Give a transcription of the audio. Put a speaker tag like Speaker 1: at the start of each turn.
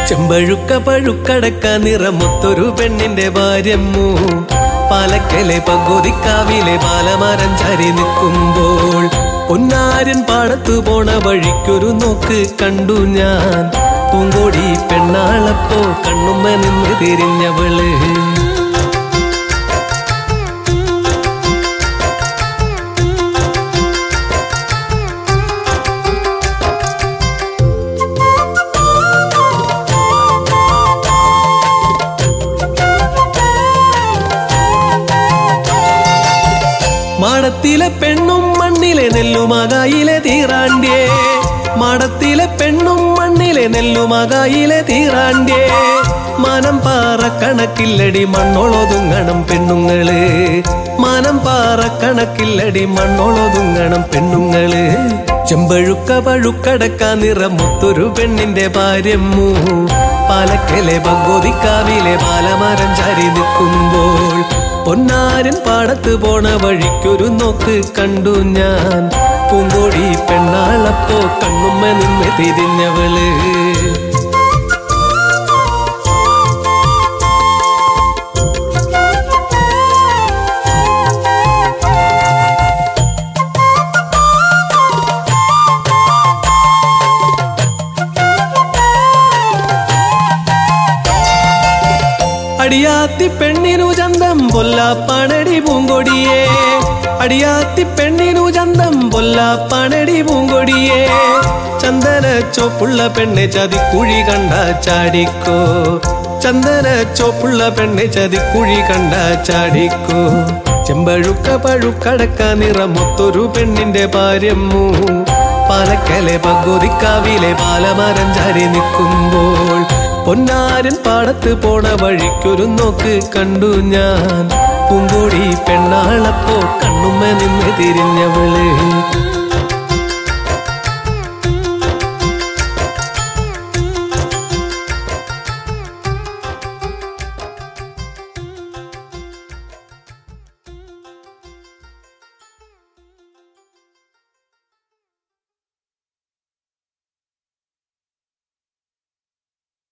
Speaker 1: ചെമ്പഴുക്ക പഴുക്കടക്ക നിറമൊത്തൊരു പെണ്ണിന്റെ ഭാര്യമോ പാലക്കലെ പങ്കുതിക്കാവിലെ പാലമരം ചാരി നിൽക്കുമ്പോൾ പൊന്നാരൻ പാടത്തു പോണ വഴിക്കൊരു നോക്ക് കണ്ടു ഞാൻ പൂങ്കോടി പെണ്ണാളപ്പോ കണ്ണുമ്മ നിന്ന് തിരിഞ്ഞവള് മാടത്തിലെ പെണ്ണും മണ്ണിലെ നെല്ലുമകായിലെ തീറാണ്ടിയേ മാടത്തിലെ പെണ്ണും മണ്ണിലെ നെല്ലുമകായിലെ തീറാണ്ടിയേ മാനം പാറ കണക്കില്ലടി മണ്ണോളൊതുങ്ങണം പെണ്ണുങ്ങള് മാനം പാറ കണക്കില്ലടി മണ്ണോളൊതുങ്ങണം പെണ്ണുങ്ങള് ചെമ്പഴുക്ക പഴുക്കടക്ക നിറമൊത്തൊരു പെണ്ണിന്റെ ഭാര്യമൂ പാലക്കലെ ബങ്കോതിക്കാവിലെ പാലമരം ചാരി നിൽക്കുമ്പോൾ പൊന്നാരൻ പാടത്ത് പോണ വഴിക്കൊരു നോക്ക് കണ്ടു ഞാൻ പൂങ്കോടി പെണ്ണാളപ്പോ കണ്ണുമ്മ നിന്ന് തിരിഞ്ഞവള് അടിയാത്തി പെണ്ണിനു ചന്തം പൊല്ലാപ്പാണടി പൂങ്കൊടിയേ അടിയാത്തി പെണ്ണിനു ചന്തം പൊല്ലാപ്പാണടി പൂങ്കൊടിയേ ചന്ദന ചോപ്പുള്ള പെണ്ണെ ചതിക്കുഴി കണ്ട ചാടിക്കോ ചന്ദന ചോപ്പുള്ള പെണ്ണെ ചതിക്കുഴി കണ്ട ചാടിക്കോ ചെമ്പഴുക്ക പഴുക്കടക്ക നിറമൊത്തൊരു പെണ്ണിന്റെ ഭാര്യമൂ പാലക്കലെ പഗോതിക്കാവിലെ പാലമരം ചാരി നിൽക്കുമ്പോൾ പൊന്നാരൻ പാടത്ത് പോണ വഴിക്കൊരു നോക്ക് കണ്ടു ഞാൻ പൂങ്കോടി പെണ്ണാളപ്പോ കണ്ണുമ്മ നിന്ന് തിരിഞ്ഞവള്